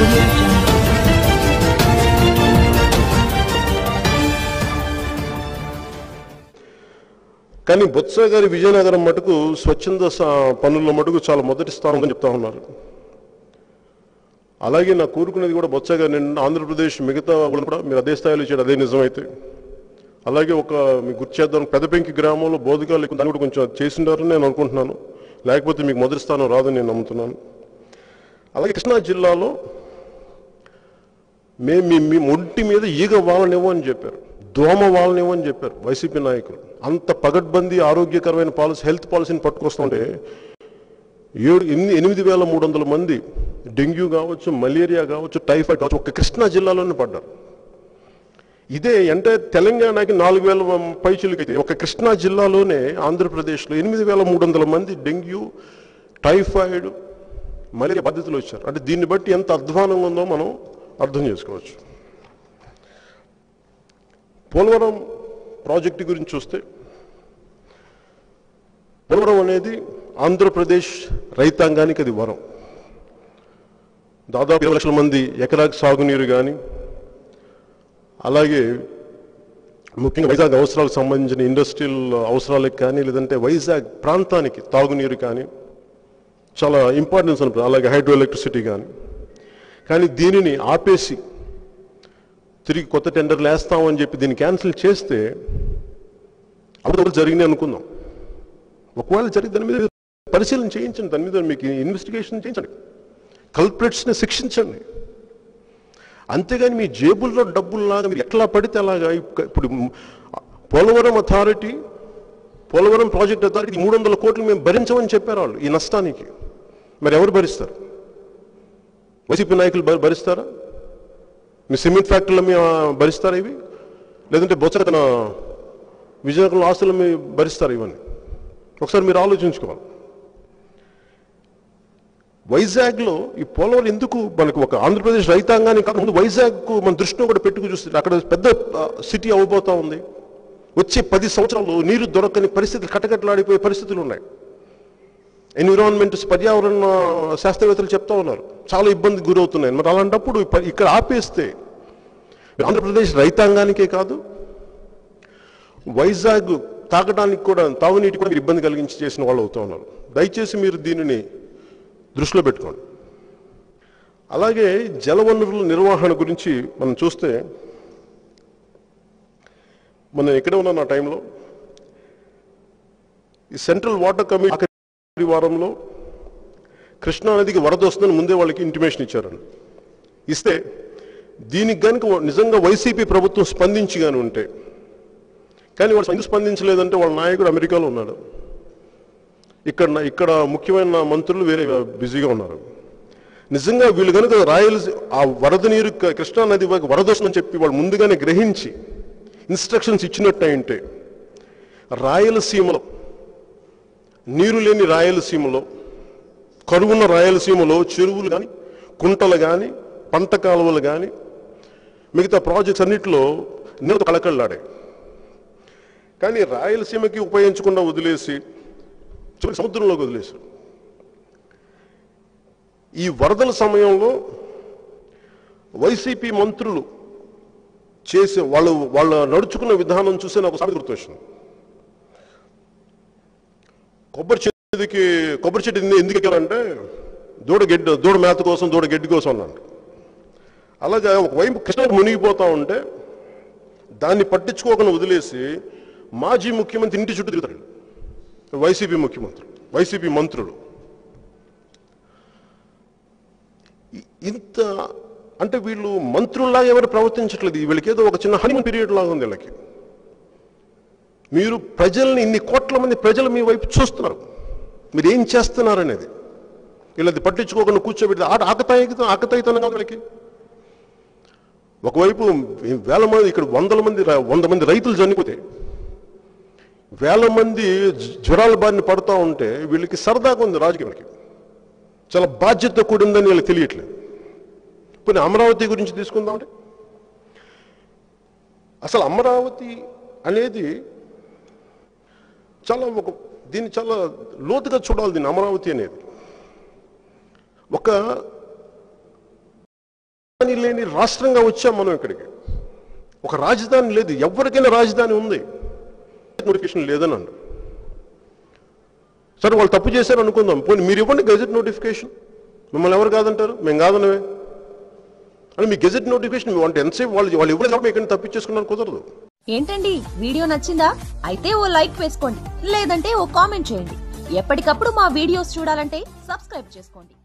audio jungle. కానీ బొత్స గారి విజయనగరం మటుకు స్వచ్ఛంద స- పనుల మటుకు చాలా మొదటి స్థానం అని చెప్తా ఉన్నారు అలాగే నా కోరుకునేది కూడా బొత్స గారు నేను ఆంధ్రప్రదేశ్ మిగతా వాళ్ళు కూడా మీరు అదే స్థాయిలో చేయడం అదే నిజమైతే అలాగే ఒక మీకు గుర్తు చేద్దాం పెదపెంకి గ్రామంలో బోధకాలు దాన్ని కూడా కొంచెం చేసిండారని నేను అనుకుంటున్నాను లేకపోతే మీకు మొదటి స్థానం రాదని నేను నమ్ముతున్నాను అలాగే కృష్ణా జిల్లాలో మేము మీ మీ ఒంటి మీద ఈగ వాళ్ళనివ్వు అని చెప్పారు దోమ వాళ్ళనివ్వు అని చెప్పారు వైసీపీ నాయకులు అంత పగడ్బందీ ఆరోగ్యకరమైన పాలసీ హెల్త్ పాలసీని పట్టుకొస్తుంటే ఏడు ఎనిమిది ఎనిమిది వేల మూడు వందల మంది డెంగ్యూ కావచ్చు మలేరియా కావచ్చు టైఫాయిడ్ కావచ్చు ఒక కృష్ణా జిల్లాలోనే పడ్డారు ఇదే అంటే తెలంగాణకి నాలుగు వేల పైచులకైతే ఒక కృష్ణా జిల్లాలోనే ఆంధ్రప్రదేశ్లో ఎనిమిది వేల మూడు వందల మంది డెంగ్యూ టైఫాయిడ్ మలేరియా బాధితులు వచ్చారు అంటే దీన్ని బట్టి ఎంత అధ్వానంగా ఉందో మనం అర్థం చేసుకోవచ్చు పోలవరం ప్రాజెక్టు గురించి చూస్తే పోలవరం అనేది ఆంధ్రప్రదేశ్ రైతాంగానికి అది వరం దాదాపు ఇరవై లక్షల మంది ఎకరాకి సాగునీరు కానీ అలాగే ముఖ్యంగా వైజాగ్ అవసరాలకు సంబంధించిన ఇండస్ట్రియల్ అవసరాలకు కానీ లేదంటే వైజాగ్ ప్రాంతానికి తాగునీరు కానీ చాలా ఇంపార్టెన్స్ ఉంటుంది అలాగే హైడ్రో ఎలక్ట్రిసిటీ కానీ కానీ దీనిని ఆపేసి తిరిగి కొత్త టెండర్లు వేస్తామని చెప్పి దీన్ని క్యాన్సిల్ చేస్తే అప్పుడు జరిగినాయి అనుకుందాం ఒకవేళ జరిగి దాని మీద పరిశీలన చేయించండి దాని మీద మీకు ఇన్వెస్టిగేషన్ చేయించండి కల్ప్రిట్స్ని శిక్షించండి అంతేగాని మీ జేబుల్లో డబ్బుల్లాగా మీరు ఎట్లా పడితే అలాగా ఇప్ప- ఇప్పుడు Polavaram authority Polavaram project authority మూడు వందల కోట్లు మేము భరించమని చెప్పారు వాళ్ళు ఈ నష్టానికి మరి ఎవరు భరిస్తారు వైసీపీ నాయకులు భ- భరిస్తారా మీ సిమెంట్ ఫ్యాక్టరీలో మీ ఆ, భరిస్తారా ఇవి లేదంటే బొత్స తన విజయనగరంలో ఆస్తులు మీ భరిస్తారా ఇవన్నీ ఒకసారి మీరు ఆలోచించుకోవాలి వైజాగ్లో ఈ పోలవరం ఎందుకు మనకు ఒక ఆంధ్రప్రదేశ్ రైతాంగానికి కాక ముందు వైజాగ్కు మన దృష్టిలో కూడా పెట్టుకు చూస్తే అక్కడ పెద్ద సిటీ అవ్వబోతా ఉంది వచ్చే పది సంవత్సరాలు నీరు దొరకని పరిస్థితులు కటకట్లాడిపోయే పరిస్థితులు ఉన్నాయి ఎన్విరాన్మెంట్ పర్యావరణ శాస్త్రవేత్తలు చెప్తా ఉన్నారు చాలా ఇబ్బంది గురవుతున్నాయి మరి అలాంటప్పుడు ఇప్ప- ఇక్కడ ఆపేస్తే ఆంధ్రప్రదేశ్ రైతాంగానికే కాదు వైజాగ్ తాగడానికి కూడా తాగునీటి కూడా మీరు ఇబ్బంది కలిగించి చేసిన వాళ్ళు అవుతా ఉన్నారు దయచేసి మీరు దీనిని దృష్టిలో పెట్టుకోండి అలాగే జలవనరుల నిర్వహణ గురించి మనం చూస్తే మనం ఎక్కడ ఉన్నాం ఆ టైంలో ఈ సెంట్రల్ వాటర్ కమిటీ ఆఖరి వారంలో కృష్ణా నదికి వరద వస్తుందని ముందే వాళ్ళకి ఇంటిమేషన్ ఇచ్చారండి ఇస్తే దీనికి కనుక నిజంగా వైసీపీ ప్రభుత్వం స్పందించి కానీ ఉంటే కానీ వాళ్ళు ఎందుకు స్పందించలేదంటే వాళ్ళ నాయకుడు అమెరికాలో ఉన్నాడు ఇక్కడ ఇక్కడ ముఖ్యమైన మంత్రులు వేరే బిజీగా ఉన్నారు నిజంగా వీళ్ళు కనుక రాయలసీ ఆ వరద నీరు క- కృష్ణా నది వైపు వరద వస్తుందని చెప్పి వాళ్ళు ముందుగానే గ్రహించి ఇన్స్ట్రక్షన్స్ ఇచ్చినట్టు ఉంటే రాయలసీమలో నీరు లేని రాయలసీమలో కరువున్న రాయలసీమలో చెరువులు కానీ కుంటలు కానీ పంట కాలువలు కానీ మిగతా ప్రాజెక్ట్స్ అన్నిటిలో నీరు కళకళలాడాయి కానీ రాయలసీమకి ఉపయోగించకుండా వదిలేసి చివరికి సముద్రంలోకి వదిలేశారు ఈ వరదల సమయంలో వైసీపీ మంత్రులు చేసే వాళ్ళు వాళ్ళ నడుచుకున్న విధానం చూస్తే నాకు ఒకసారి గుర్తొచ్చింది కొబ్బరి చెట్టుకి కొబ్బరి చెట్టు ఎందుకు- ఎందుకు ఎక్కారంటే దూడ గడ్డి దూడ మేత కోసం దూడ గడ్డి కోసం అన్నాడు అలాగే ఒకవైపు కృష్ణ మునిగిపోతా ఉంటే దాన్ని పట్టించుకోకుండా వదిలేసి మాజీ ముఖ్యమంత్రి ఇంటి చుట్టూ తిరుగుతాడు వైసీపీ ముఖ్యమంత్రి వైసీపీ మంత్రులు ఇ- ఇంత అంటే వీళ్ళు మంత్రుల్లాగా ఎవరు ప్రవర్తించట్లేదు వీళ్ళకి ఏదో ఒక చిన్న హనీమూన్ పీరియడ్ లాగా ఉంది వీళ్ళకి మీరు ప్రజల్ని ఇన్ని కోట్ల మంది ప్రజలు మీ వైపు చూస్తున్నారు మీరు ఏం చేస్తున్నారు అనేది వీళ్ళది పట్టించుకోకుండా కూర్చోబెట్టి ఆట ఆకతాయితం ఆకతాయితనం కాదు వీళ్ళకి ఒకవైపు వేల మంది ఇక్కడ వందల మంది ర- వంద మంది రైతులు చనిపోతే వేల మంది జ్వ- జ్వరాల బారిన పడుతూ ఉంటే వీళ్ళకి సరదాగా ఉంది రాజకీయాలకి చాలా బాధ్యత కూడిందని వీళ్ళకి తెలియట్లేదు పోనీ అమరావతి గురించి తీసుకుందామంటే అసలు అమరావతి అనేది చాలా ఒక దీన్ని చాలా లోతుగా చూడాలి దీన్ని అమరావతి అనేది ఒక లేని రాష్ట్రంగా వచ్చాం మనం ఇక్కడికి ఒక రాజధాని లేదు ఎవరికైనా రాజధాని ఉంది నోటిఫికేషన్ లేదని అన్నారు సరే వాళ్ళు తప్పు చేశారు అనుకుందాం పోనీ మీరు ఇవ్వండి గెజెట్ నోటిఫికేషన్ మిమ్మల్ని ఎవరు కాదంటారు మేము కాదనవే అని మీ గెజెట్ నోటిఫికేషన్ అంటే ఎంతసేపు వాళ్ళు వాళ్ళు ఇవ్వలేదు కాబట్టి ఇక్కడ తప్పించేసుకున్నారు కుదరదు ఏంటండి వీడియో నచ్చిందా అయితే ఓ లైక్ వేసుకోండి లేదంటే ఓ కామెంట్ చేయండి ఎప్పటికప్పుడు మా వీడియోస్ చూడాలంటే సబ్స్క్రైబ్ చేసుకోండి